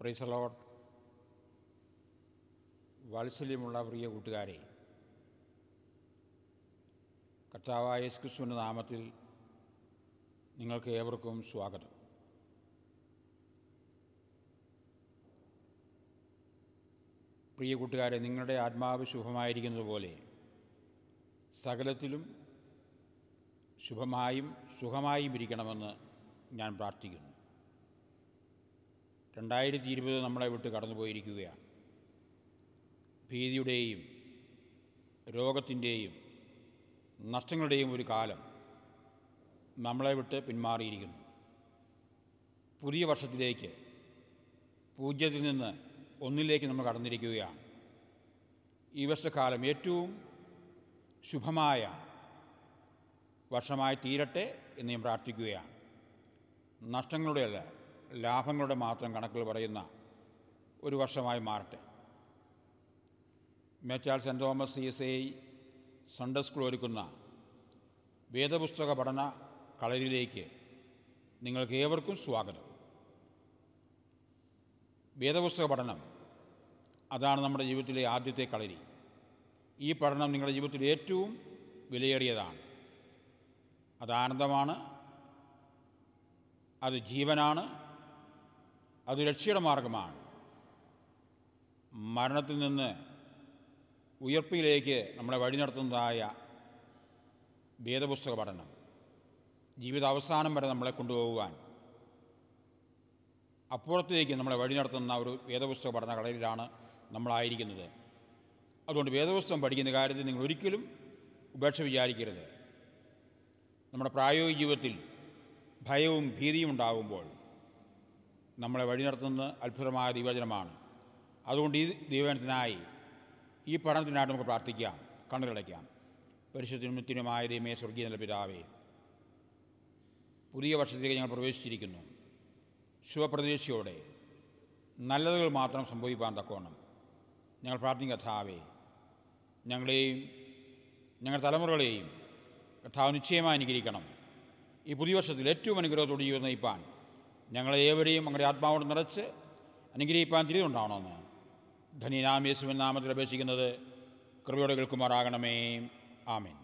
പ്രൈസലോട്ട് വാത്സല്യമുള്ള പ്രിയ കൂട്ടുകാരെ കർത്താവായ യേശുക്രിസ്തുവിൻ്റെ നാമത്തിൽ നിങ്ങൾക്ക് ഏവർക്കും സ്വാഗതം പ്രിയ കൂട്ടുകാരെ നിങ്ങളുടെ ആത്മാവ് ശുഭമായിരിക്കുന്നത് പോലെ സകലത്തിലും ശുഭമായും സുഖമായും ഇരിക്കണമെന്ന് ഞാൻ പ്രാർത്ഥിക്കുന്നു രണ്ടായിരത്തി ഇരുപത് നമ്മളെ വിട്ട് കടന്നുപോയിരിക്കുകയാണ് ഭീതിയുടെയും രോഗത്തിൻ്റെയും നഷ്ടങ്ങളുടെയും ഒരു കാലം നമ്മളെ വിട്ട് പിന്മാറിയിരിക്കുന്നു പുതിയ വർഷത്തിലേക്ക് പൂജ്യത്തിൽ നിന്ന് ഒന്നിലേക്ക് നമ്മൾ കടന്നിരിക്കുകയാണ് ഈ വർഷക്കാലം ഏറ്റവും ശുഭമായ വർഷമായി തീരട്ടെ എന്ന് ഞാൻ പ്രാർത്ഥിക്കുകയാണ് നഷ്ടങ്ങളുടെയല്ല ലാഭങ്ങളുടെ മാത്രം കണക്കുകൾ പറയുന്ന ഒരു വർഷമായി മാറട്ടെ Mechal saint Thomas C S I Sunday school ഒരുക്കുന്ന വേദപുസ്തക പഠന കളരിയിലേക്ക് നിങ്ങൾക്ക് ഏവർക്കും സ്വാഗതം വേദപുസ്തക പഠനം അതാണ് നമ്മുടെ ജീവിതത്തിലെ ആദ്യത്തെ കളരി ഈ പഠനം നിങ്ങളുടെ ജീവിതത്തിൽ ഏറ്റവും വിലയേറിയതാണ് അത് ആനന്ദമാണ് അത് ജീവനാണ് അത് രക്ഷയുടെ മാർഗമാണ് മരണത്തിൽ നിന്ന് ഉയർപ്പിലേക്ക് നമ്മളെ വഴി നടത്തുന്നതായ വേദപുസ്തക പഠനം ജീവിത അവസാനം വരെ നമ്മളെ കൊണ്ടുപോകുവാൻ അപ്പുറത്തേക്ക് നമ്മളെ വഴി നടത്തുന്ന ഒരു വേദപുസ്തക പഠന കളരിയിലാണ് നമ്മളായിരിക്കുന്നത് അതുകൊണ്ട് വേദപുസ്തകം പഠിക്കുന്ന കാര്യത്തിൽ നിങ്ങൾ ഒരിക്കലും ഉപേക്ഷ വിചാരിക്കരുത് നമ്മുടെ പ്രായോഗിക ജീവിതത്തിൽ ഭയവും ഭീതിയും ഉണ്ടാകുമ്പോൾ നമ്മളെ വഴി നടത്തുന്ന അത്ഭുതമായ ദൈവചനമാണ് അതുകൊണ്ട് ഈ ദൈവജനത്തിനായി ഈ പഠനത്തിനായിട്ട് നമുക്ക് പ്രാർത്ഥിക്കാം കണ്ണുകളടയ്ക്കാം പരിശുദ്ധനും നിത്യനുമായ ദൈവമേ സ്വർഗീയ നല്ല പിതാവേ പുതിയ വർഷത്തേക്ക് ഞങ്ങൾ പ്രവേശിച്ചിരിക്കുന്നു ശുഭപ്രതീക്ഷയോടെ നല്ലതുകൾ മാത്രം സംഭവിക്കാൻ തക്കവണ്ണം ഞങ്ങൾ പ്രാർത്ഥിക്കും കഥാവേ ഞങ്ങളെയും ഞങ്ങളുടെ തലമുറകളെയും കഥാവ് നിശ്ചയമായി അനുഗ്രഹിക്കണം ഈ പുതിയ വർഷത്തിൽ ഏറ്റവും അനുഗ്രഹത്തോട് ജീവിതം നയിപ്പാൻ ഞങ്ങളെ ഏവരെയും ഞങ്ങളുടെ ആത്മാവോട് നിറച്ച് അനുഗ്രഹിപ്പാൻ തിരിതുണ്ടാവണമെന്ന് ധനിനാം യേശുവിൻ നാമത്തിൽ അപേക്ഷിക്കുന്നത് കൃപയോടെ കേൾക്കുമാറാകണമേ ആമേൻ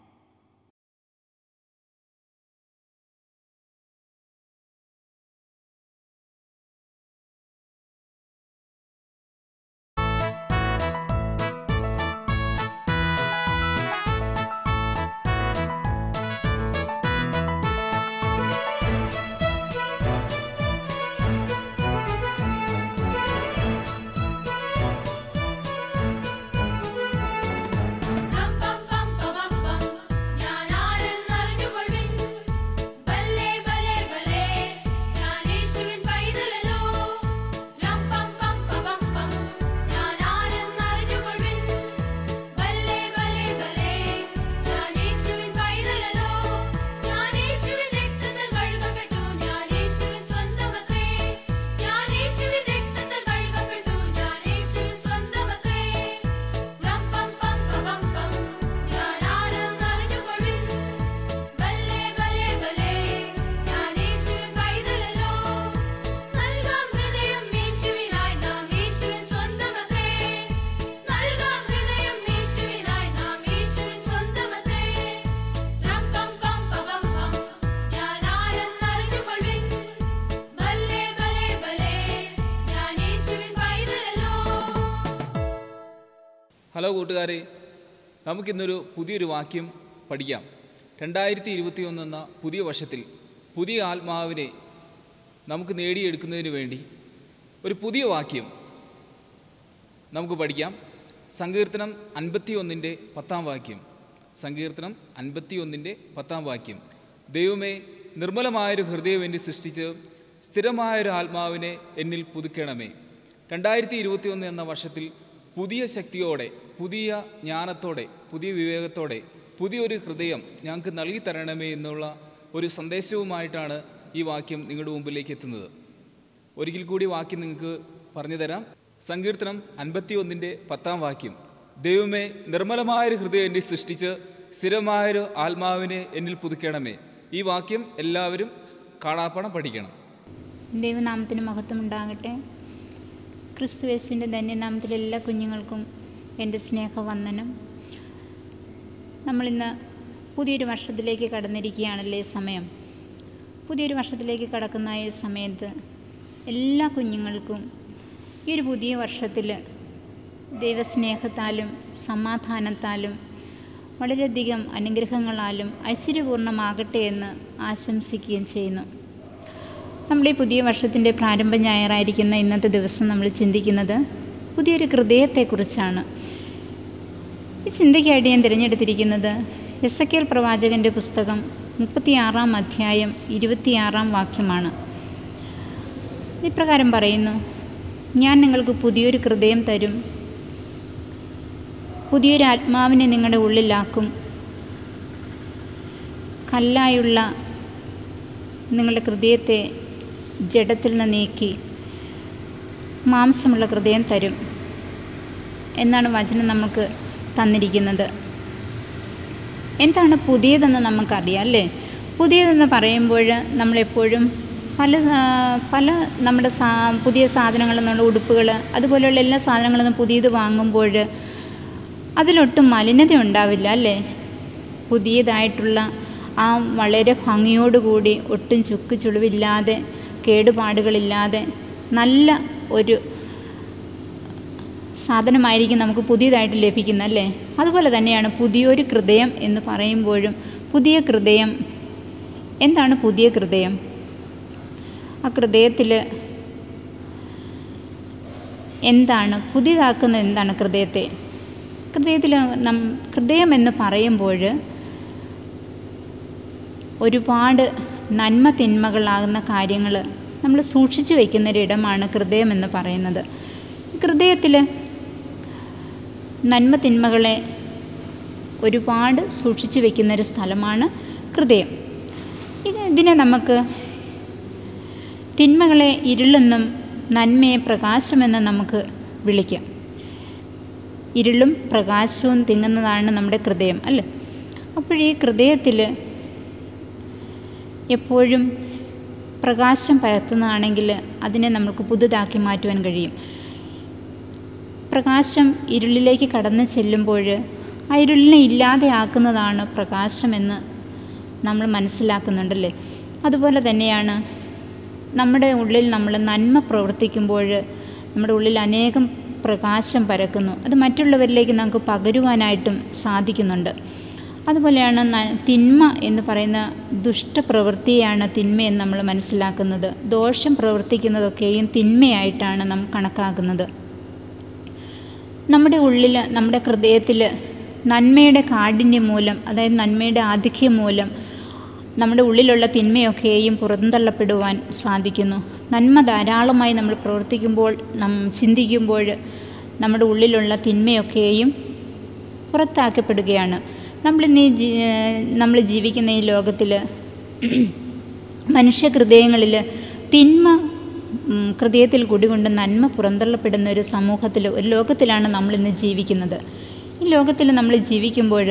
കം പം പം പം പം ഞാൻ ആരെന്നറിഞ്ഞുകൊള്ളുവിൻ ബല്ലേ ബല്ലേ ബല്ലേ ഞാൻ യേശുവിൻ പൈതലല്ലോ കം പം പം പം പം ഞാൻ ആരെന്നറിഞ്ഞുകൊള്ളുവിൻ ബല്ലേ ബല്ലേ ബല്ലേ ഞാൻ യേശുവിൻ പൈതലല്ലോ ഞാൻ യേശുവിൻ രക്തത്തിൽ കഴുകപ്പെട്ടു ഞാൻ യേശുവിൻ സ്വന്തമത്രേ ഞാൻ യേശുവിൻ രക്തത്തിൽ കഴുകപ്പെട്ടു ഞാൻ യേശുവിൻ സ്വന്തമത്രേ രം പം പം പം പം ഞാൻ ആരെന്നറിഞ്ഞുകൊള്ളുവിൻ ബല്ലേ ബല്ലേ ബല്ലേ ഞാൻ യേശുവിൻ പൈതലല്ലോ നൽകാം ഹൃദയം യേശുവിനായി നാം യേശുവിൻ സ്വന്തമത്രേ നൽകാം ഹൃദയം യേശുവിനായി നാം യേശുവിൻ സ്വന്തമത്രേ രം പം പം പം പം ഞാൻ ആരെന്നറിഞ്ഞുകൊള്ളുവിൻ ബല്ലേ ബല്ലേ ബല്ലേ ഞാൻ യേശുവിൻ പൈതലല്ലോ ഹലോ കൂട്ടുകാരെ നമുക്കിന്നൊരു പുതിയൊരു വാക്യം പഠിക്കാം രണ്ടായിരത്തി ഇരുപത്തി ഒന്ന് എന്ന പുതിയ വർഷത്തിൽ പുതിയ ആത്മാവിനെ നമുക്ക് നേടിയെടുക്കുന്നതിന് വേണ്ടി ഒരു പുതിയ വാക്യം നമുക്ക് പഠിക്കാം സങ്കീർത്തനം അൻപത്തി ഒന്നിൻ്റെ പത്താം വാക്യം സങ്കീർത്തനം അൻപത്തി ഒന്നിൻ്റെ പത്താം വാക്യം ദൈവമേ നിർമ്മലമായൊരു ഹൃദയം എന്നെ സൃഷ്ടിച്ച് സ്ഥിരമായൊരു ആത്മാവിനെ എന്നിൽ പുതുക്കണമേ രണ്ടായിരത്തി ഇരുപത്തി ഒന്ന് എന്ന വർഷത്തിൽ പുതിയ ശക്തിയോടെ പുതിയ ജ്ഞാനത്തോടെ പുതിയ വിവേകത്തോടെ പുതിയൊരു ഹൃദയം ഞങ്ങൾക്ക് നൽകി തരണമേ എന്നുള്ള ഒരു സന്ദേശവുമായിട്ടാണ് ഈ വാക്യം നിങ്ങളുടെ മുമ്പിലേക്ക് എത്തുന്നത് ഒരിക്കൽ കൂടി വാക്യം നിങ്ങൾക്ക് പറഞ്ഞു തരാം സങ്കീർത്തനം അൻപത്തി ഒന്നിൻ്റെ പത്താം വാക്യം ദൈവമേ നിർമ്മലമായൊരു ഹൃദയം എന്നെ സൃഷ്ടിച്ച് സ്ഥിരമായൊരു ആത്മാവിനെ എന്നിൽ പുതുക്കണമേ ഈ വാക്യം എല്ലാവരും കാണാപ്പണം പഠിക്കണം ദൈവനാമത്തിന് മഹത്വം ഉണ്ടാകട്ടെ ക്രിസ്തുവേശുവിൻ്റെ ധന്യനാമത്തിലെ എല്ലാ കുഞ്ഞുങ്ങൾക്കും എൻ്റെ സ്നേഹവന്ദനം നമ്മളിന്ന് പുതിയൊരു വർഷത്തിലേക്ക് കടന്നിരിക്കുകയാണല്ലേ സമയം പുതിയൊരു വർഷത്തിലേക്ക് കടക്കുന്ന ഈ സമയത്ത് എല്ലാ കുഞ്ഞുങ്ങൾക്കും ഈ ഒരു പുതിയ വർഷത്തിൽ ദൈവസ്നേഹത്താലും സമാധാനത്താലും വളരെയധികം അനുഗ്രഹങ്ങളാലും ഐശ്വര്യപൂർണ്ണമാകട്ടെ എന്ന് ആശംസിക്കുകയും ചെയ്യുന്നു നമ്മുടെ ഈ പുതിയ വർഷത്തിൻ്റെ പ്രാരംഭ ഞായറായിരിക്കുന്ന ഇന്നത്തെ ദിവസം നമ്മൾ ചിന്തിക്കുന്നത് പുതിയൊരു ഹൃദയത്തെക്കുറിച്ചാണ് ഈ ചിന്തയ്ക്കായിട്ട് ഞാൻ തിരഞ്ഞെടുത്തിരിക്കുന്നത് എസ് എ പ്രവാചകൻ്റെ പുസ്തകം മുപ്പത്തിയാറാം അധ്യായം ഇരുപത്തിയാറാം വാക്യമാണ് ഇപ്രകാരം പറയുന്നു ഞാൻ നിങ്ങൾക്ക് പുതിയൊരു ഹൃദയം തരും പുതിയൊരു ആത്മാവിനെ നിങ്ങളുടെ ഉള്ളിലാക്കും കല്ലായുള്ള നിങ്ങളുടെ ഹൃദയത്തെ ജഡത്തിൽ നിന്ന് നീക്കി മാംസമുള്ള ഹൃദയം തരും എന്നാണ് വചനം നമുക്ക് തന്നിരിക്കുന്നത് എന്താണ് പുതിയതെന്ന് നമുക്കറിയാം അല്ലേ പുതിയതെന്ന് പറയുമ്പോൾ നമ്മളെപ്പോഴും പല സാ- പല നമ്മുടെ സാ പുതിയ സാധനങ്ങൾ നമ്മുടെ ഉടുപ്പുകൾ അതുപോലെയുള്ള എല്ലാ സാധനങ്ങളും പുതിയത് വാങ്ങുമ്പോൾ അതിലൊട്ടും മലിനത ഉണ്ടാവില്ല അല്ലേ പുതിയതായിട്ടുള്ള ആ വളരെ ഭംഗിയോടുകൂടി ഒട്ടും ചുക്ക് ചുളിവില്ലാതെ കേടുപാടുകളില്ലാതെ നല്ല ഒരു സാധനമായിരിക്കും നമുക്ക് പുതിയതായിട്ട് ലഭിക്കുന്നത് അല്ലേ അതുപോലെ തന്നെയാണ് പുതിയൊരു ഹൃദയം എന്ന് പറയുമ്പോഴും പുതിയ ഹൃദയം എന്താണ് പുതിയ ഹൃദയം ആ ഹൃദയത്തിൽ എന്താണ് പുതിയതാക്കുന്നത് എന്താണ് ഹൃദയത്തെ ഹൃദയത്തിൽ നം ഹൃദയം എന്ന് പറയുമ്പോൾ ഒരുപാട് നന്മ തിന്മകളാകുന്ന കാര്യങ്ങൾ നമ്മൾ സൂക്ഷിച്ചു വയ്ക്കുന്നൊരിടമാണ് ഹൃദയം എന്ന് പറയുന്നത് ഹൃദയത്തിൽ നന്മ തിന്മകളെ ഒരുപാട് സൂക്ഷിച്ചു വയ്ക്കുന്നൊരു സ്ഥലമാണ് ഹൃദയം ഇത് ഇതിനെ നമുക്ക് തിന്മകളെ ഇരുളെന്നും നന്മയെ പ്രകാശമെന്നും നമുക്ക് വിളിക്കാം ഇരുളും പ്രകാശവും തിങ്ങുന്നതാണ് നമ്മുടെ ഹൃദയം അല്ലേ അപ്പോൾ ഈ ഹൃദയത്തിൽ എപ്പോഴും പ്രകാശം പരത്തുന്നതാണെങ്കിൽ അതിനെ നമുക്ക് പുതുതാക്കി മാറ്റുവാൻ കഴിയും പ്രകാശം ഇരുളിലേക്ക് കടന്നു ചെല്ലുമ്പോൾ ആ ഇരുളിനെ ഇല്ലാതെയാക്കുന്നതാണ് പ്രകാശമെന്ന് നമ്മൾ മനസ്സിലാക്കുന്നുണ്ടല്ലേ അതുപോലെ തന്നെയാണ് നമ്മുടെ ഉള്ളിൽ നമ്മൾ നന്മ പ്രവർത്തിക്കുമ്പോൾ നമ്മുടെ ഉള്ളിൽ അനേകം പ്രകാശം പരക്കുന്നു അത് മറ്റുള്ളവരിലേക്ക് നമുക്ക് പകരുവാനായിട്ടും സാധിക്കുന്നുണ്ട് അതുപോലെയാണ് ന- തിന്മ എന്ന് പറയുന്ന ദുഷ്ടപ്രവൃത്തിയാണ് തിന്മയെന്ന് നമ്മൾ മനസ്സിലാക്കുന്നത് ദോഷം പ്രവർത്തിക്കുന്നതൊക്കെയും തിന്മയായിട്ടാണ് നാം കണക്കാക്കുന്നത് നമ്മുടെ ഉള്ളിൽ നമ്മുടെ ഹൃദയത്തിൽ നന്മയുടെ കാഠിന്യം മൂലം അതായത് നന്മയുടെ ആധിക്യം മൂലം നമ്മുടെ ഉള്ളിലുള്ള തിന്മയൊക്കെയും പുറന്തള്ളപ്പെടുവാൻ സാധിക്കുന്നു നന്മ ധാരാളമായി നമ്മൾ പ്രവർത്തിക്കുമ്പോൾ നം ചിന്തിക്കുമ്പോൾ നമ്മുടെ ഉള്ളിലുള്ള തിന്മയൊക്കെയും പുറത്താക്കപ്പെടുകയാണ് നമ്മളിന്ന് ഈ ജീ നമ്മൾ ജീവിക്കുന്ന ഈ ലോകത്തിൽ മനുഷ്യ ഹൃദയങ്ങളിൽ തിന്മ ഉം, ഹൃദയത്തിൽ കുടികൊണ്ട് നന്മ പുറന്തള്ളപ്പെടുന്ന ഒരു സമൂഹത്തിൽ ഒരു ലോകത്തിലാണ് നമ്മളിന്ന് ജീവിക്കുന്നത് ഈ ലോകത്തിൽ നമ്മൾ ജീവിക്കുമ്പോൾ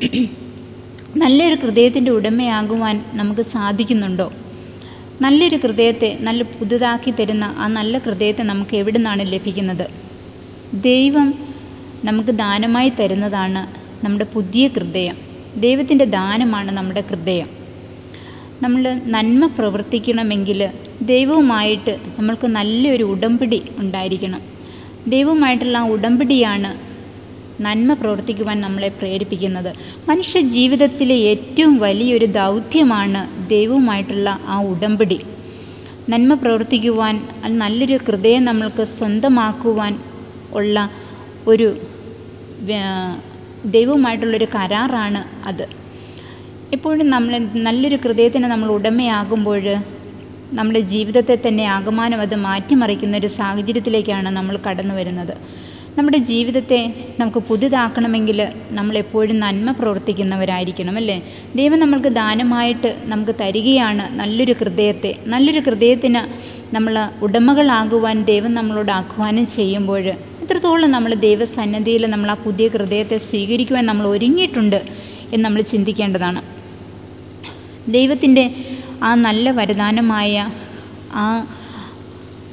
നല്ലൊരു ഹൃദയത്തിൻ്റെ ഉടമയാകുവാൻ നമുക്ക് സാധിക്കുന്നുണ്ടോ നല്ലൊരു ഹൃദയത്തെ നല്ല പുതുതാക്കി തരുന്ന ആ നല്ല ഹൃദയത്തെ നമുക്ക് എവിടെ നിന്നാണ് ലഭിക്കുന്നത് ദൈവം നമുക്ക് ദാനമായി തരുന്നതാണ് നമ്മുടെ പുതിയ ഹൃദയം ദൈവത്തിൻ്റെ ദാനമാണ് നമ്മുടെ ഹൃദയം നമ്മൾ നന്മ പ്രവർത്തിക്കണമെങ്കിൽ ദൈവവുമായിട്ട് നമ്മൾക്ക് നല്ലൊരു ഉടമ്പടി ഉണ്ടായിരിക്കണം ദൈവവുമായിട്ടുള്ള ആ ഉടമ്പടിയാണ് നന്മ പ്രവർത്തിക്കുവാൻ നമ്മളെ പ്രേരിപ്പിക്കുന്നത് മനുഷ്യ ജീവിതത്തിലെ ഏറ്റവും വലിയൊരു ദൗത്യമാണ് ദൈവവുമായിട്ടുള്ള ആ ഉടമ്പടി നന്മ പ്രവർത്തിക്കുവാൻ അത് നല്ലൊരു ഹൃദയം നമ്മൾക്ക് സ്വന്തമാക്കുവാൻ ഉള്ള ഒരു വ്യ- ദൈവവുമായിട്ടുള്ളൊരു കരാറാണ് അത് എപ്പോഴും നമ്മൾ നല്ലൊരു ഹൃദയത്തിന് നമ്മൾ ഉടമയാകുമ്പോൾ നമ്മുടെ ജീവിതത്തെ തന്നെ ആകമാനം അത് മാറ്റിമറിക്കുന്ന ഒരു സാഹചര്യത്തിലേക്കാണ് നമ്മൾ കടന്നു വരുന്നത് നമ്മുടെ ജീവിതത്തെ നമുക്ക് പുതുതാക്കണമെങ്കിൽ നമ്മളെപ്പോഴും നന്മ പ്രവർത്തിക്കുന്നവരായിരിക്കണം അല്ലേ ദൈവം നമ്മൾക്ക് ദാനമായിട്ട് നമുക്ക് തരികയാണ് നല്ലൊരു ഹൃദയത്തെ നല്ലൊരു ഹൃദയത്തിന് നമ്മൾ ഉടമകളാകുവാൻ ദൈവം നമ്മളോട് ആഹ്വാനം ചെയ്യുമ്പോൾ എത്രത്തോളം നമ്മൾ ദൈവസന്നദ്ധിയിൽ നമ്മൾ ആ പുതിയ ഹൃദയത്തെ സ്വീകരിക്കുവാൻ നമ്മൾ ഒരുങ്ങിയിട്ടുണ്ട് എന്ന് നമ്മൾ ചിന്തിക്കേണ്ടതാണ് ദൈവത്തിൻ്റെ ആ നല്ല വരദാനമായ ആ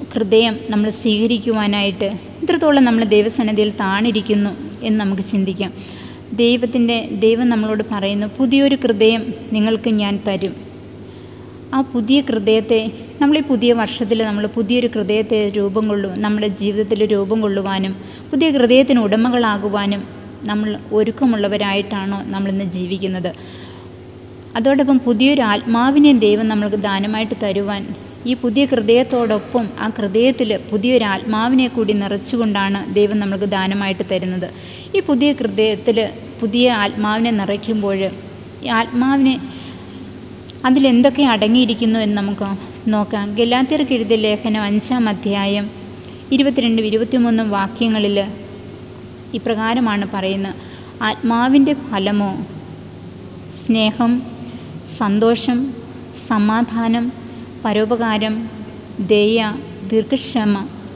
ഹൃദയം നമ്മൾ സ്വീകരിക്കുവാനായിട്ട് ഇത്രത്തോളം നമ്മൾ ദൈവസന്നിധിയിൽ താണിരിക്കുന്നു എന്ന് നമുക്ക് ചിന്തിക്കാം ദൈവത്തിൻ്റെ ദൈവം നമ്മളോട് പറയുന്നു പുതിയൊരു ഹൃദയം നിങ്ങൾക്ക് ഞാൻ തരും ആ പുതിയ ഹൃദയത്തെ നമ്മൾ ഈ പുതിയ വർഷത്തിൽ നമ്മൾ പുതിയൊരു ഹൃദയത്തെ രൂപം കൊള്ളു നമ്മുടെ ജീവിതത്തിൽ രൂപം കൊള്ളുവാനും പുതിയ ഹൃദയത്തിന് ഉടമകളാകുവാനും നമ്മൾ ഒരുക്കമുള്ളവരായിട്ടാണോ നമ്മളിന്ന് ജീവിക്കുന്നത് അതോടൊപ്പം പുതിയൊരു ആത്മാവിനെ ദൈവം നമ്മൾക്ക് ദാനമായിട്ട് തരുവാൻ ഈ പുതിയ ഹൃദയത്തോടൊപ്പം ആ ഹൃദയത്തിൽ പുതിയൊരു ആത്മാവിനെ കൂടി നിറച്ചുകൊണ്ടാണ് ദൈവം നമ്മൾക്ക് ദാനമായിട്ട് തരുന്നത് ഈ പുതിയ ഹൃദയത്തിൽ പുതിയ ആത്മാവിനെ നിറയ്ക്കുമ്പോൾ ഈ ആത്മാവിനെ അതിലെന്തൊക്കെ അടങ്ങിയിരിക്കുന്നു എന്ന് നമുക്ക് നോക്കാം ഗലാത്യർക്ക് എഴുതിയ ലേഖനം അഞ്ചാം അധ്യായം ഇരുപത്തിരണ്ടും ഇരുപത്തിമൂന്നും വാക്യങ്ങളിൽ ഇപ്രകാരമാണ് പറയുന്നത് ആത്മാവിൻ്റെ ഫലമോ സ്നേഹം സന്തോഷം സമാധാനം പരോപകാരം ദയ ദീർഘക്ഷമ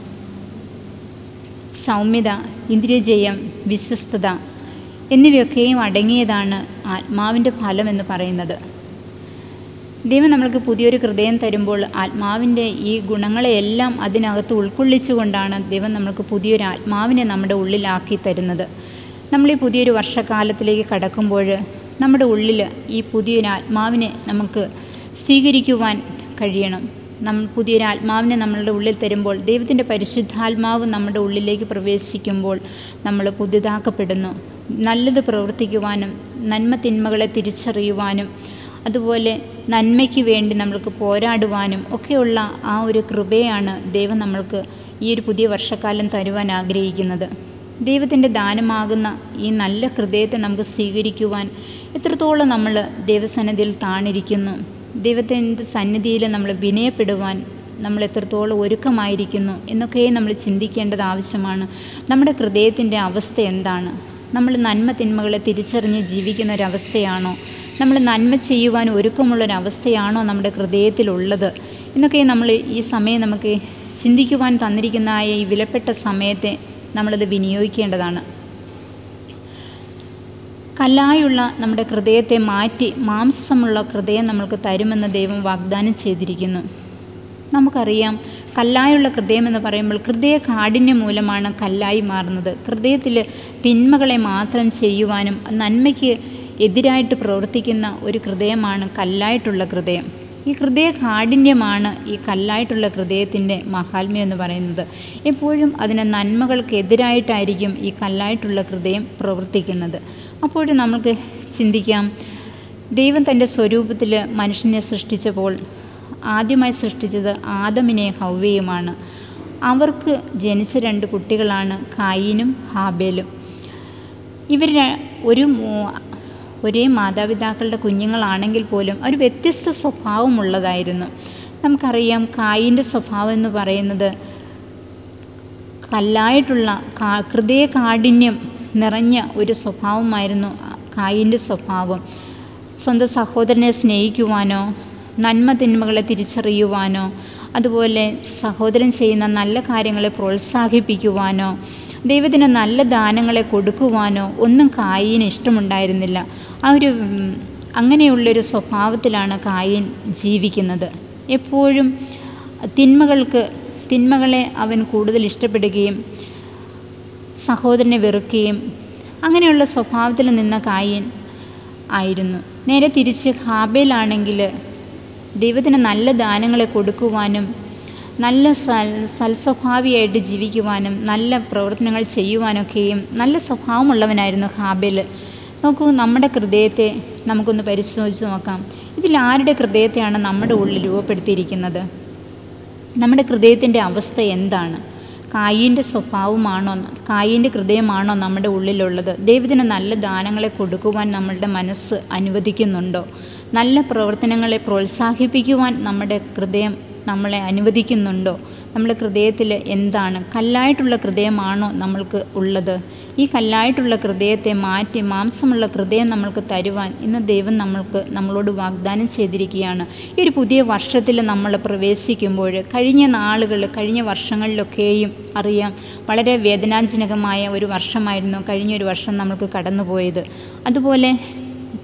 സൗമ്യത ഇന്ദ്രിയജയം വിശ്വസ്തത എന്നിവയൊക്കെയും അടങ്ങിയതാണ് ആത്മാവിൻ്റെ ഫലം എന്ന് പറയുന്നത് ദൈവം നമ്മൾക്ക് പുതിയൊരു ഹൃദയം തരുമ്പോൾ ആത്മാവിൻ്റെ ഈ ഗുണങ്ങളെയെല്ലാം അതിനകത്ത് ഉൾക്കൊള്ളിച്ചുകൊണ്ടാണ് ദൈവം നമ്മൾക്ക് പുതിയൊരു ആത്മാവിനെ നമ്മുടെ ഉള്ളിലാക്കി തരുന്നത് നമ്മൾ ഈ പുതിയൊരു വർഷകാലത്തിലേക്ക് കടക്കുമ്പോൾ നമ്മുടെ ഉള്ളിൽ ഈ പുതിയൊരു ആത്മാവിനെ നമുക്ക് സ്വീകരിക്കുവാൻ കഴിയണം നമ്മൾ പുതിയൊരു ആത്മാവിനെ നമ്മളുടെ ഉള്ളിൽ തരുമ്പോൾ ദൈവത്തിൻ്റെ പരിശുദ്ധാത്മാവ് നമ്മുടെ ഉള്ളിലേക്ക് പ്രവേശിക്കുമ്പോൾ നമ്മൾ പുതിയതാക്കപ്പെടുന്നു നല്ലത് പ്രവർത്തിക്കുവാനും നന്മ തിന്മകളെ തിരിച്ചറിയുവാനും അതുപോലെ നന്മയ്ക്ക് വേണ്ടി നമ്മൾക്ക് പോരാടുവാനും ഒക്കെയുള്ള ആ ഒരു കൃപയാണ് ദൈവം നമ്മൾക്ക് ഈ ഒരു പുതിയ വർഷക്കാലം തരുവാൻ ആഗ്രഹിക്കുന്നത് ദൈവത്തിൻ്റെ ദാനമാകുന്ന ഈ നല്ല ഹൃദയത്തെ നമുക്ക് സ്വീകരിക്കുവാൻ എത്രത്തോളം നമ്മൾ ദൈവസന്നിധിയിൽ താണിരിക്കുന്നു ദൈവത്തിൻ്റെ സന്നിധിയിൽ നമ്മൾ വിനയപ്പെടുവാൻ നമ്മൾ എത്രത്തോളം ഒരുക്കമായിരിക്കുന്നു എന്നൊക്കെ നമ്മൾ ചിന്തിക്കേണ്ടത് ആവശ്യമാണ് നമ്മുടെ ഹൃദയത്തിൻ്റെ അവസ്ഥ എന്താണ് നമ്മൾ നന്മ തിന്മകളെ തിരിച്ചറിഞ്ഞ് ജീവിക്കുന്ന ഒരവസ്ഥയാണോ നമ്മൾ നന്മ ചെയ്യുവാൻ ഒരുക്കമുള്ളൊരവസ്ഥയാണോ നമ്മുടെ ഹൃദയത്തിലുള്ളത് എന്നൊക്കെ നമ്മൾ ഈ സമയം നമുക്ക് ചിന്തിക്കുവാൻ തന്നിരിക്കുന്ന ആ ഈ വിലപ്പെട്ട സമയത്തെ നമ്മളത് വിനിയോഗിക്കേണ്ടതാണ് കല്ലായുള്ള നമ്മുടെ ഹൃദയത്തെ മാറ്റി മാംസമുള്ള ഹൃദയം നമ്മൾക്ക് തരുമെന്ന് ദൈവം വാഗ്ദാനം ചെയ്തിരിക്കുന്നു നമുക്കറിയാം കല്ലായുള്ള ഹൃദയം എന്ന് പറയുമ്പോൾ ഹൃദയ കാഠിന്യം മൂലമാണ് കല്ലായി മാറുന്നത് ഹൃദയത്തിൽ തിന്മകളെ മാത്രം ചെയ്യുവാനും നന്മയ്ക്ക് എതിരായിട്ട് പ്രവർത്തിക്കുന്ന ഒരു ഹൃദയമാണ് കല്ലായിട്ടുള്ള ഹൃദയം ഈ ഹൃദയ കാഠിന്യമാണ് ഈ കല്ലായിട്ടുള്ള ഹൃദയത്തിൻ്റെ മഹാത്മ്യം എന്ന് പറയുന്നത് എപ്പോഴും അതിന് നന്മകൾക്കെതിരായിട്ടായിരിക്കും ഈ കല്ലായിട്ടുള്ള ഹൃദയം പ്രവർത്തിക്കുന്നത് അപ്പോൾ നമുക്ക് ചിന്തിക്കാം ദൈവം തൻ്റെ സ്വരൂപത്തിൽ മനുഷ്യനെ സൃഷ്ടിച്ചപ്പോൾ ആദ്യമായി സൃഷ്ടിച്ചത് ആദമിനെ ഹൗവയുമാണ് അവർക്ക് ജനിച്ച രണ്ട് കുട്ടികളാണ് കായിനും ഹാബേലും ഇവർ ര- ഒരു മൂ- ഒരേ മാതാപിതാക്കളുടെ കുഞ്ഞുങ്ങളാണെങ്കിൽ പോലും അവർ വ്യത്യസ്ത സ്വഭാവമുള്ളതായിരുന്നു നമുക്കറിയാം കായിൻ്റെ സ്വഭാവം എന്ന് പറയുന്നത് കല്ലായിട്ടുള്ള കാ ഹൃദയ കാഠിന്യം നിറഞ്ഞ ഒരു സ്വഭാവമായിരുന്നു കായിൻ്റെ സ്വഭാവം സ്വന്തം സഹോദരനെ സ്നേഹിക്കുവാനോ നന്മ തിന്മകളെ തിരിച്ചറിയുവാനോ അതുപോലെ സഹോദരൻ ചെയ്യുന്ന നല്ല കാര്യങ്ങളെ പ്രോത്സാഹിപ്പിക്കുവാനോ ദൈവത്തിന് നല്ല ദാനങ്ങളെ കൊടുക്കുവാനോ ഒന്നും കായിന് ഇഷ്ടമുണ്ടായിരുന്നില്ല ആ ഒരു ഉം, അങ്ങനെയുള്ളൊരു സ്വഭാവത്തിലാണ് കായിൻ ജീവിക്കുന്നത് എപ്പോഴും തിന്മകൾക്ക് തിന്മകളെ അവൻ കൂടുതൽ ഇഷ്ടപ്പെടുകയും സഹോദരനെ വെറുക്കുകയും അങ്ങനെയുള്ള സ്വഭാവത്തിൽ നിന്ന കായൻ ആയിരുന്നു നേരെ തിരിച്ച് ഹാബേലാണെങ്കിൽ ദൈവത്തിന് നല്ല ദാനങ്ങളെ കൊടുക്കുവാനും നല്ല സൽ സൽസ്വഭാവിയായിട്ട് ജീവിക്കുവാനും നല്ല പ്രവർത്തനങ്ങൾ ചെയ്യുവാനൊക്കെയും നല്ല സ്വഭാവമുള്ളവനായിരുന്നു ഹാബേൽ നോക്കൂ നമ്മുടെ ഹൃദയത്തെ നമുക്കൊന്ന് പരിശോധിച്ച് നോക്കാം ഇതിൽ ആരുടെ ഹൃദയത്തെയാണ് നമ്മുടെ ഉള്ളിൽ രൂപപ്പെടുത്തിയിരിക്കുന്നത് നമ്മുടെ ഹൃദയത്തിൻ്റെ അവസ്ഥ എന്താണ് കായിൻ്റെ സ്വഭാവമാണോ കായിൻ്റെ ഹൃദയമാണോ നമ്മുടെ ഉള്ളിലുള്ളത് ദൈവത്തിന് നല്ല ദാനങ്ങളെ കൊടുക്കുവാൻ നമ്മളുടെ മനസ്സ് അനുവദിക്കുന്നുണ്ടോ നല്ല പ്രവർത്തനങ്ങളെ പ്രോത്സാഹിപ്പിക്കുവാൻ നമ്മുടെ ഹൃദയം നമ്മളെ അനുവദിക്കുന്നുണ്ടോ നമ്മുടെ ഹൃദയത്തിൽ എന്താണ് കല്ലായിട്ടുള്ള ഹൃദയമാണോ നമ്മൾക്ക് ഉള്ളത് ഈ കല്ലായിട്ടുള്ള ഹൃദയത്തെ മാറ്റി മാംസമുള്ള ഹൃദയം നമ്മൾക്ക് തരുവാൻ ഇന്ന് ദൈവം നമ്മൾക്ക് നമ്മളോട് വാഗ്ദാനം ചെയ്തിരിക്കുകയാണ് ഈ ഒരു പുതിയ വർഷത്തിൽ നമ്മൾ പ്രവേശിക്കുമ്പോൾ കഴിഞ്ഞ നാളുകൾ കഴിഞ്ഞ വർഷങ്ങളിലൊക്കെയും അറിയാം വളരെ വേദനാജനകമായ ഒരു വർഷമായിരുന്നു കഴിഞ്ഞൊരു വർഷം നമ്മൾക്ക് കടന്നുപോയത് അതുപോലെ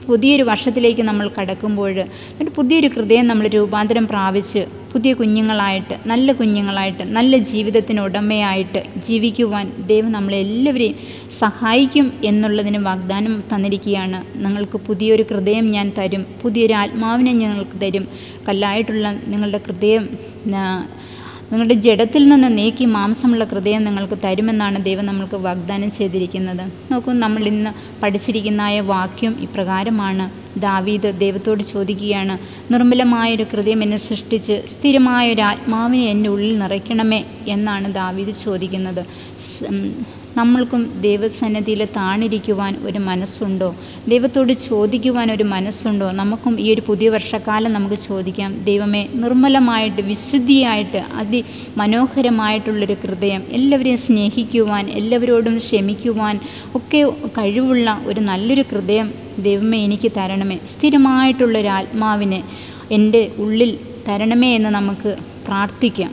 പുതിയൊരു വർഷത്തിലേക്ക് നമ്മൾ കടക്കുമ്പോൾ ഒരു പുതിയൊരു ഹൃദയം നമ്മൾ രൂപാന്തരം പ്രാപിച്ച് പുതിയ കുഞ്ഞുങ്ങളായിട്ട് നല്ല കുഞ്ഞുങ്ങളായിട്ട് നല്ല ജീവിതത്തിന് ഉടമയായിട്ട് ജീവിക്കുവാൻ ദൈവം നമ്മളെല്ലാവരെയും സഹായിക്കും എന്നുള്ളതിന് വാഗ്ദാനം തന്നിരിക്കുകയാണ് നിങ്ങൾക്ക് പുതിയൊരു ഹൃദയം ഞാൻ തരും പുതിയൊരു ആത്മാവിനെ ഞങ്ങൾക്ക് തരും കല്ലായിട്ടുള്ള നിങ്ങളുടെ ഹൃദയം ആ, നിങ്ങളുടെ ജഡത്തിൽ നിന്ന് നീക്കി മാംസമുള്ള ഹൃദയം നിങ്ങൾക്ക് തരുമെന്നാണ് ദൈവം നമ്മൾക്ക് വാഗ്ദാനം ചെയ്തിരിക്കുന്നത് നോക്കൂ നമ്മൾ ഇന്ന് പഠിച്ചിരിക്കുന്നതായ വാക്യം ഇപ്രകാരമാണ് ദാവീദ് ദൈവത്തോട് ചോദിക്കുകയാണ് നിർമ്മലമായൊരു ഹൃദയം എന്നെ സൃഷ്ടിച്ച് സ്ഥിരമായൊരു ആത്മാവിനെ എൻ്റെ ഉള്ളിൽ നിറയ്ക്കണമേ എന്നാണ് ദാവീദ് ചോദിക്കുന്നത് സ്- ഉം, നമ്മൾക്കും ദൈവസന്നിധിയിൽ താണിരിക്കുവാൻ ഒരു മനസ്സുണ്ടോ ദൈവത്തോട് ചോദിക്കുവാൻ ഒരു മനസ്സുണ്ടോ നമുക്കും ഈ ഒരു പുതിയ വർഷക്കാലം നമുക്ക് ചോദിക്കാം ദൈവമേ നിർമ്മലമായിട്ട് വിശുദ്ധിയായിട്ട് അതി മനോഹരമായിട്ടുള്ളൊരു ഹൃദയം എല്ലാവരെയും സ്നേഹിക്കുവാൻ എല്ലാവരോടും ക്ഷമിക്കുവാൻ ഒക്കെ കഴിവുള്ള ഒരു നല്ലൊരു ഹൃദയം ദൈവമേ എനിക്ക് തരണമേ സ്ഥിരമായിട്ടുള്ളൊരു ആത്മാവിനെ എൻ്റെ ഉള്ളിൽ തരണമേ എന്ന് നമുക്ക് പ്രാർത്ഥിക്കാം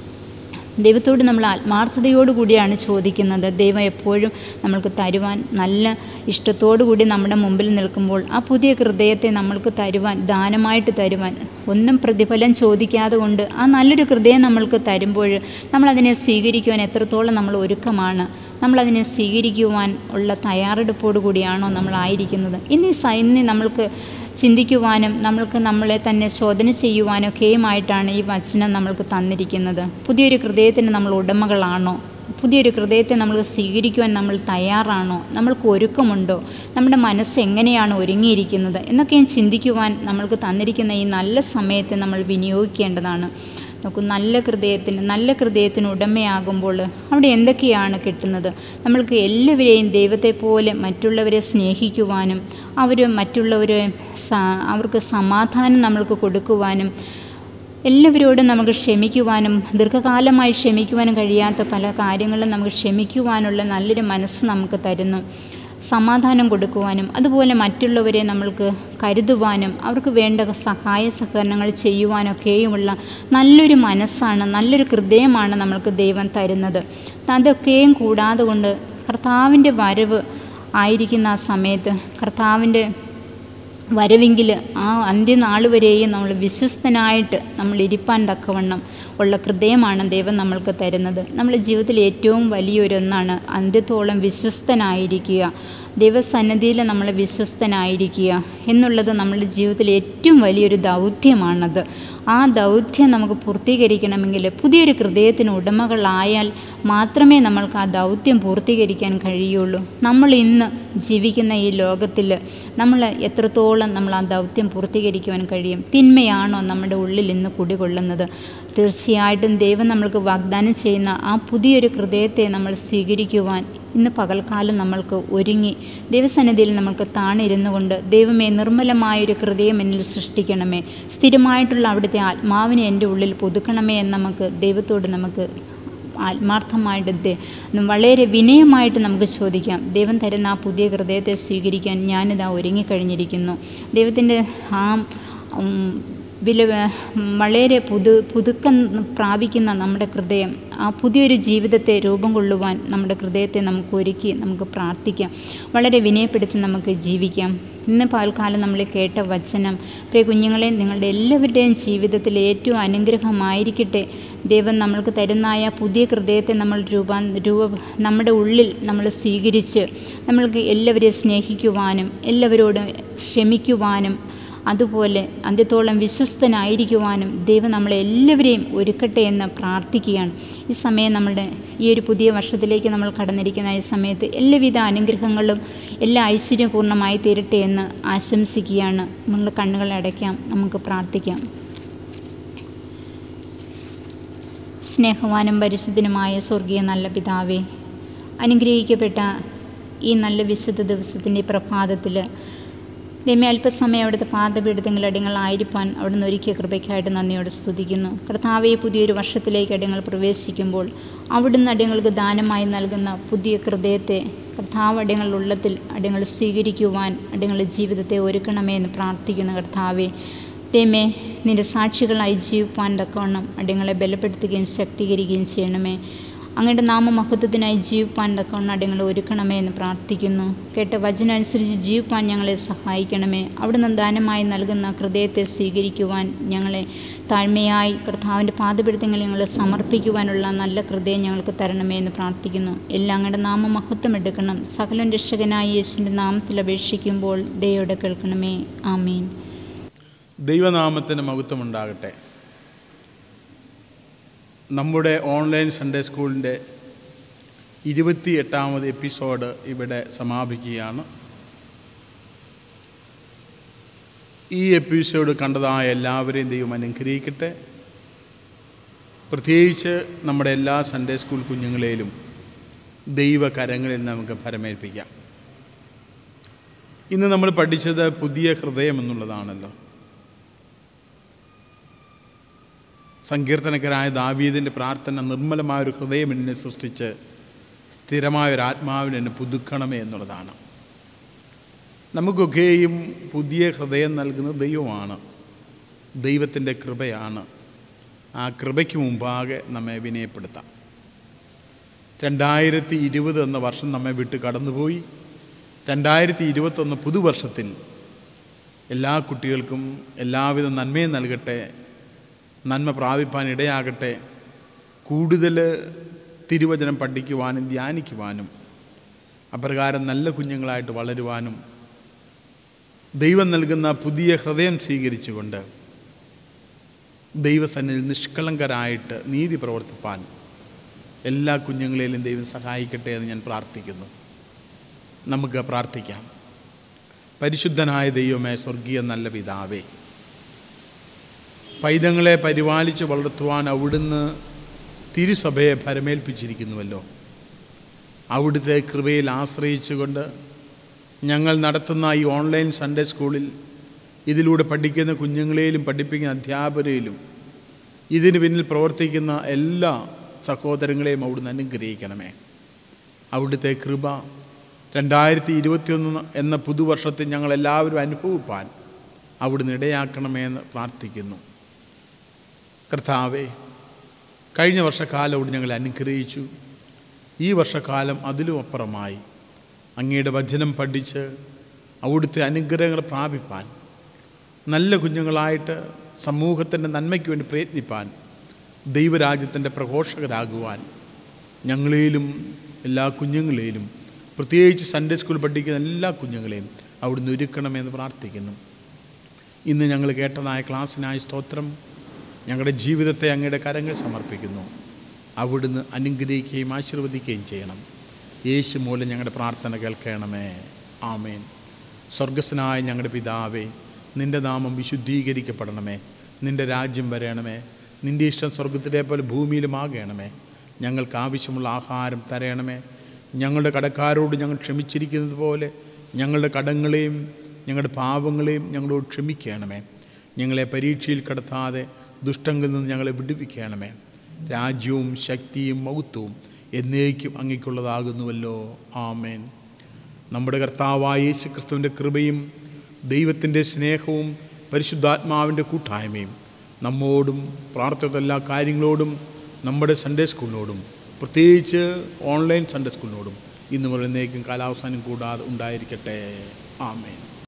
ദൈവത്തോട് നമ്മൾ ആത്മാർത്ഥതയോടു കൂടിയാണ് ചോദിക്കുന്നത് ദൈവം എപ്പോഴും നമ്മൾക്ക് തരുവാൻ നല്ല ഇഷ്ടത്തോടു കൂടി നമ്മുടെ മുമ്പിൽ നിൽക്കുമ്പോൾ ആ പുതിയ ഹൃദയത്തെ നമ്മൾക്ക് തരുവാൻ ദാനമായിട്ട് തരുവാൻ ഒന്നും പ്രതിഫലം ചോദിക്കാതെ കൊണ്ട് ആ നല്ലൊരു ഹൃദയം നമ്മൾക്ക് തരുമ്പോൾ നമ്മളതിനെ സ്വീകരിക്കുവാൻ എത്രത്തോളം നമ്മൾ ഒരുക്കമാണ് നമ്മളതിനെ സ്വീകരിക്കുവാൻ ഉള്ള തയ്യാറെടുപ്പോടു കൂടിയാണോ നമ്മളായിരിക്കുന്നത് ഇന്ന് ഈ സ ഇന്ന് നമ്മൾക്ക് ചിന്തിക്കുവാനും നമ്മൾക്ക് നമ്മളെ തന്നെ ശോധന ചെയ്യുവാനൊക്കെയുമായിട്ടാണ് ഈ വചനം നമ്മൾക്ക് തന്നിരിക്കുന്നത് പുതിയൊരു ഹൃദയത്തിന് നമ്മൾ ഉടമകളാണോ പുതിയൊരു ഹൃദയത്തെ നമ്മൾ സ്വീകരിക്കുവാൻ നമ്മൾ തയ്യാറാണോ നമ്മൾക്ക് ഒരുക്കമുണ്ടോ നമ്മുടെ മനസ്സ് എങ്ങനെയാണ് ഒരുങ്ങിയിരിക്കുന്നത് എന്നൊക്കെ ഞാൻ ചിന്തിക്കുവാൻ നമ്മൾക്ക് തന്നിരിക്കുന്ന ഈ നല്ല സമയത്തെ നമ്മൾ വിനിയോഗിക്കേണ്ടതാണ് നോക്കൂ നല്ല ഹൃദയത്തിന് നല്ല ഹൃദയത്തിന് ഉടമയാകുമ്പോൾ അവിടെ എന്തൊക്കെയാണ് കിട്ടുന്നത് നമ്മൾക്ക് എല്ലാവരെയും ദൈവത്തെ പോലെ മറ്റുള്ളവരെ സ്നേഹിക്കുവാനും അവർ മറ്റുള്ളവരെ സ- അവർക്ക് സമാധാനം നമ്മൾക്ക് കൊടുക്കുവാനും എല്ലാവരോടും നമുക്ക് ക്ഷമിക്കുവാനും ദീർഘകാലമായി ക്ഷമിക്കുവാനും കഴിയാത്ത പല കാര്യങ്ങളും നമുക്ക് ക്ഷമിക്കുവാനുള്ള നല്ലൊരു മനസ്സ് നമുക്ക് തരുന്നു സമാധാനം കൊടുക്കുവാനും അതുപോലെ മറ്റുള്ളവരെ നമ്മൾക്ക് കരുതുവാനും അവർക്ക് വേണ്ട സഹായ സഹകരണങ്ങൾ ചെയ്യുവാനൊക്കെയുമുള്ള നല്ലൊരു മനസ്സാണ് നല്ലൊരു ഹൃദയമാണ് നമ്മൾക്ക് ദൈവം തരുന്നത് അതൊക്കെയും കൂടാതെ കൊണ്ട് കർത്താവിൻ്റെ വരവ് ആയിരിക്കുന്ന ആ സമയത്ത് കർത്താവിൻ്റെ വരവെങ്കിൽ ആ അന്ത്യനാൾ വരെയും നമ്മൾ വിശ്വസ്തനായിട്ട് നമ്മൾ ഇരിപ്പാൻ തക്കവണ്ണം ഉള്ള ഹൃദയമാണ് ദൈവം നമ്മൾക്ക് തരുന്നത് നമ്മുടെ ജീവിതത്തിൽ ഏറ്റവും വലിയൊരൊന്നാണ് അന്ത്യത്തോളം വിശ്വസ്തനായിരിക്കുക ദൈവസന്നിധിയിൽ നമ്മൾ വിശ്വസ്തനായിരിക്കുക എന്നുള്ളത് നമ്മുടെ ജീവിതത്തിൽ ഏറ്റവും വലിയൊരു ദൗത്യമാണത് ആ ദൗത്യം നമുക്ക് പൂർത്തീകരിക്കണമെങ്കിൽ പുതിയൊരു ഹൃദയത്തിന് ഉടമകളായാൽ മാത്രമേ നമ്മൾക്ക് ആ ദൗത്യം പൂർത്തീകരിക്കാൻ കഴിയുള്ളൂ നമ്മൾ ഇന്ന് ജീവിക്കുന്ന ഈ ലോകത്തിൽ നമ്മൾ എത്രത്തോളം നമ്മൾ ആ ദൗത്യം പൂർത്തീകരിക്കുവാൻ കഴിയും തിന്മയാണോ നമ്മുടെ ഉള്ളിൽ ഇന്ന് കുടികൊള്ളുന്നത് തീർച്ചയായിട്ടും ദൈവം നമ്മൾക്ക് വാഗ്ദാനം ചെയ്യുന്ന ആ പുതിയൊരു ഹൃദയത്തെ നമ്മൾ സ്വീകരിക്കുവാൻ ഇന്ന് പകൽക്കാലം നമ്മൾക്ക് ഒരുങ്ങി ദൈവസന്നിധിയിൽ നമ്മൾക്ക് താണിരുന്നു കൊണ്ട് ദൈവമേ നിർമ്മലമായൊരു ഹൃദയം എന്നിൽ സൃഷ്ടിക്കണമേ സ്ഥിരമായിട്ടുള്ള അവിടുത്തെ ആത്മാവിനെ എൻ്റെ ഉള്ളിൽ പുതുക്കണമേ എന്ന് നമുക്ക് ദൈവത്തോട് നമുക്ക് ആത്മാർത്ഥമായിട്ട് ദേ- വളരെ വിനയമായിട്ട് നമുക്ക് ചോദിക്കാം ദൈവം തരുന്ന ആ പുതിയ ഹൃദയത്തെ സ്വീകരിക്കാൻ ഞാനിതാ ഒരുങ്ങിക്കഴിഞ്ഞിരിക്കുന്നു ദൈവത്തിൻ്റെ ആ ഉം, വില വളരെ പുതു പുതുക്കം പ്രാപിക്കുന്ന നമ്മുടെ ഹൃദയം ആ പുതിയൊരു ജീവിതത്തെ രൂപം കൊള്ളുവാൻ നമ്മുടെ ഹൃദയത്തെ നമുക്ക് ഒരുക്കി നമുക്ക് പ്രാർത്ഥിക്കാം വളരെ വിനയപ്പെടുത്തി നമുക്ക് ജീവിക്കാം ഇന്ന് പകൽക്കാലം നമ്മൾ കേട്ട വചനം പ്രിയ കുഞ്ഞുങ്ങളെ നിങ്ങളുടെ എല്ലാവരുടെയും ജീവിതത്തിൽ ഏറ്റവും അനുഗ്രഹമായിരിക്കട്ടെ ദൈവം നമ്മൾക്ക് തരുന്നതായ പുതിയ ഹൃദയത്തെ നമ്മൾ രൂപാ രൂപ നമ്മുടെ ഉള്ളിൽ നമ്മൾ സ്വീകരിച്ച് നമ്മൾക്ക് എല്ലാവരെയും സ്നേഹിക്കുവാനും എല്ലാവരോടും ക്ഷമിക്കുവാനും അതുപോലെ അന്ത്യത്തോളം വിശ്വസ്തനായിരിക്കുവാനും ദൈവം നമ്മളെ എല്ലാവരെയും ഒരുക്കട്ടെ എന്ന് പ്രാർത്ഥിക്കുകയാണ് ഈ സമയം നമ്മുടെ ഈ ഒരു പുതിയ വർഷത്തിലേക്ക് നമ്മൾ കടന്നിരിക്കുന്ന ഈ സമയത്ത് എല്ലാവിധ അനുഗ്രഹങ്ങളും എല്ലാ ഐശ്വര്യപൂർണ്ണമായി തീരട്ടെ എന്ന് ആശംസിക്കുകയാണ് നമ്മൾ കണ്ണുകൾ അടയ്ക്കാം നമുക്ക് പ്രാർത്ഥിക്കാം സ്നേഹവാനും പരിശുദ്ധനുമായ സ്വർഗീയ നല്ല പിതാവേ അനുഗ്രഹിക്കപ്പെട്ട ഈ നല്ല വിശുദ്ധ ദിവസത്തിൻ്റെ പ്രഭാതത്തിൽ ദൈവമേ അല്പസമയം അവിടുത്തെ പാദപീഠത്തിൽ അടിങ്ങളായിരിക്കാൻ അവിടുന്ന് ഒരുക്കിയ കൃപയ്ക്കായിട്ട് നന്ദിയോട് സ്തുതിക്കുന്നു കർത്താവെ പുതിയൊരു വർഷത്തിലേക്ക് അടിങ്ങൾ പ്രവേശിക്കുമ്പോൾ അവിടുന്ന് അടിങ്ങൾക്ക് ദാനമായി നൽകുന്ന പുതിയ ഹൃദയത്തെ കർത്താവ് അടിങ്ങളുടെ ഉള്ളത്തിൽ അടിങ്ങൾ സ്വീകരിക്കുവാൻ അടിങ്ങളുടെ ജീവിതത്തെ ഒരുക്കണമേ എന്ന് പ്രാർത്ഥിക്കുന്നു കർത്താവെ ദൈവമേ നിന്റെ സാക്ഷികളായി ജീവിപ്പാൻ തക്കവണ്ണം അടിങ്ങളെ ബലപ്പെടുത്തുകയും ശക്തീകരിക്കുകയും ചെയ്യണമേ അങ്ങയുടെ നാമമഹത്വത്തിനായി ജീവിപ്പാൻ തക്കവണ്ണം ഞങ്ങളെ ഒരുക്കണമേ എന്ന് പ്രാർത്ഥിക്കുന്നു കേട്ട വചനം അനുസരിച്ച് ജീവിപ്പാൻ ഞങ്ങളെ സഹായിക്കണമേ അവിടുന്ന് ദാനമായി നൽകുന്ന ഹൃദയത്തെ സ്വീകരിക്കുവാൻ ഞങ്ങളെ താഴ്മയായി കർത്താവിൻ്റെ പാദപിടുത്തങ്ങൾ ഞങ്ങളെ സമർപ്പിക്കുവാനുള്ള നല്ല ഹൃദയം ഞങ്ങൾക്ക് തരണമേ എന്ന് പ്രാർത്ഥിക്കുന്നു എല്ലാം അങ്ങയുടെ നാമമഹത്വം എടുക്കണം സകലം രക്ഷകനായ യേശുവിൻ്റെ നാമത്തിൽ അപേക്ഷിക്കുമ്പോൾ ദയോടെ കേൾക്കണമേ ആമീൻ ദൈവനാമത്തിന് മഹത്വമുണ്ടാകട്ടെ നമ്മുടെ ഓൺലൈൻ സൺഡേ സ്കൂളിൻ്റെ ഇരുപത്തി എട്ടാമത് എപ്പിസോഡ് ഇവിടെ സമാപിക്കുകയാണ് ഈ എപ്പിസോഡ് കണ്ടതായ എല്ലാവരെയും ദൈവം അനുഗ്രഹിക്കട്ടെ പ്രത്യേകിച്ച് നമ്മുടെ എല്ലാ സൺഡേ സ്കൂൾ കുഞ്ഞുങ്ങളെയും ദൈവകരങ്ങളിൽ നമുക്ക് ഫലമേൽപ്പിക്കാം ഇന്ന് നമ്മൾ പഠിച്ചത് പുതിയ ഹൃദയം എന്നുള്ളതാണല്ലോ സങ്കീർത്തനക്കരായ ദാവീദിൻ്റെ പ്രാർത്ഥന നിർമ്മലമായ ഒരു ഹൃദയം എന്നെ സൃഷ്ടിച്ച് സ്ഥിരമായ ഒരു ആത്മാവിനെ എന്നെ പുതുക്കണമേ എന്നുള്ളതാണ് നമുക്കൊക്കെയും പുതിയ ഹൃദയം നൽകുന്നത് ദൈവമാണ് ദൈവത്തിൻ്റെ കൃപയാണ് ആ കൃപയ്ക്ക് മുമ്പാകെ നമ്മെ വിനയപ്പെടുത്താം രണ്ടായിരത്തി ഇരുപത് എന്ന വർഷം നമ്മെ വിട്ട് കടന്നുപോയി രണ്ടായിരത്തി ഇരുപത്തൊന്ന് പുതുവർഷത്തിൽ എല്ലാ കുട്ടികൾക്കും എല്ലാവിധ നന്മയും നൽകട്ടെ നന്മ പ്രാപിപ്പാൻ ഇടയാകട്ടെ കൂടുതൽ തിരുവചനം പഠിക്കുവാനും ധ്യാനിക്കുവാനും അപ്രകാരം നല്ല കുഞ്ഞുങ്ങളായിട്ട് വളരുവാനും ദൈവം നൽകുന്ന പുതിയ ഹൃദയം സ്വീകരിച്ചുകൊണ്ട് ദൈവസന്നിധിയിൽ നിഷ്കളങ്കരായിട്ട് നീതി പ്രവർത്തിപ്പാൻ എല്ലാ കുഞ്ഞുങ്ങളെയും ദൈവം സഹായിക്കട്ടെ എന്ന് ഞാൻ പ്രാർത്ഥിക്കുന്നു നമുക്ക് പ്രാർത്ഥിക്കാം പരിശുദ്ധനായ ദൈവമേ സ്വർഗീയ നല്ല പിതാവേ പൈതങ്ങളെ പരിപാലിച്ച് വളർത്തുവാൻ അവിടുന്ന് തിരുസഭയെ ഭരമേൽപ്പിച്ചിരിക്കുന്നുവല്ലോ അവിടുത്തെ കൃപയിൽ ആശ്രയിച്ചുകൊണ്ട് ഞങ്ങൾ നടത്തുന്ന ഈ ഓൺലൈൻ സൺഡേ സ്കൂളിൽ ഇതിലൂടെ പഠിക്കുന്ന കുഞ്ഞുങ്ങളെയും പഠിപ്പിക്കുന്ന അധ്യാപകരെയും ഇതിന് പിന്നിൽ പ്രവർത്തിക്കുന്ന എല്ലാ സഹോദരങ്ങളെയും അവിടുന്ന് അനുഗ്രഹിക്കണമേ അവിടുത്തെ കൃപ രണ്ടായിരത്തി ഇരുപത്തിയൊന്ന് എന്ന പുതുവർഷത്തിൽ ഞങ്ങളെല്ലാവരും അനുഭവിപ്പാൻ അവിടുന്ന് ഇടയാക്കണമേ എന്ന് പ്രാർത്ഥിക്കുന്നു കർത്താവെ കഴിഞ്ഞ വർഷക്കാലം അവിടെ ഞങ്ങളെ അനുഗ്രഹിച്ചു ഈ വർഷക്കാലം അതിലും അപ്പുറമായി അങ്ങയുടെ വചനം പഠിച്ച് അവിടുത്തെ അനുഗ്രഹങ്ങൾ പ്രാപിപ്പാൻ നല്ല കുഞ്ഞുങ്ങളായിട്ട് സമൂഹത്തിൻ്റെ നന്മയ്ക്ക് വേണ്ടി പ്രയത്നിപ്പാൻ ദൈവരാജ്യത്തിൻ്റെ പ്രഘോഷകരാകുവാൻ ഞങ്ങളേലും എല്ലാ കുഞ്ഞുങ്ങളെയും പ്രത്യേകിച്ച് സൺഡേ സ്കൂൾ പഠിക്കുന്ന എല്ലാ കുഞ്ഞുങ്ങളെയും അവിടുന്ന് ഒരുക്കണമെന്ന് പ്രാർത്ഥിക്കുന്നു ഇന്ന് ഞങ്ങൾ കേട്ടതായ ക്ലാസ്സിനായ സ്തോത്രം ഞങ്ങളുടെ ജീവിതത്തെ അങ്ങയുടെ കരങ്ങൾ സമർപ്പിക്കുന്നു അവിടുന്ന് അനുഗ്രഹിക്കുകയും ആശീർവദിക്കുകയും ചെയ്യണം യേശു മൂലം ഞങ്ങളുടെ പ്രാർത്ഥന കേൾക്കണമേ ആമേൻ സ്വർഗസ്വനായ ഞങ്ങളുടെ പിതാവേ നിൻ്റെ നാമം വിശുദ്ധീകരിക്കപ്പെടണമേ നിൻ്റെ രാജ്യം വരണമേ നിൻ്റെ ഇഷ്ടം സ്വർഗത്തിലെ പോലെ ഭൂമിയിലുമാകണമേ ഞങ്ങൾക്ക് ആവശ്യമുള്ള ആഹാരം തരയണമേ ഞങ്ങളുടെ കടക്കാരോട് ഞങ്ങൾ ക്ഷമിച്ചിരിക്കുന്നത് പോലെ ഞങ്ങളുടെ കടങ്ങളെയും ഞങ്ങളുടെ പാപങ്ങളെയും ഞങ്ങളോട് ക്ഷമിക്കണമേ ഞങ്ങളെ പരീക്ഷയിൽ കടത്താതെ ദുഷ്ടങ്ങളിൽ നിന്ന് ഞങ്ങളെ വിടുവിക്കണമേ രാജ്യവും ശക്തിയും മഹത്വവും എന്നേക്കും അങ്ങേക്കുള്ളതാകുന്നുവല്ലോ ആമേൻ നമ്മുടെ കർത്താവായ യേശു ക്രിസ്തുവിൻ്റെ കൃപയും ദൈവത്തിൻ്റെ സ്നേഹവും പരിശുദ്ധാത്മാവിൻ്റെ കൂട്ടായ്മയും നമ്മോടും പ്രാർത്ഥന എല്ലാ കാര്യങ്ങളോടും നമ്മുടെ സൺഡേ സ്കൂളിനോടും പ്രത്യേകിച്ച് ഓൺലൈൻ സൺഡേ സ്കൂളിനോടും ഇന്ന് മുതൽ എന്നേക്കും കാലാവസാനം കൂടാതെ ഉണ്ടായിരിക്കട്ടെ ആമേൻ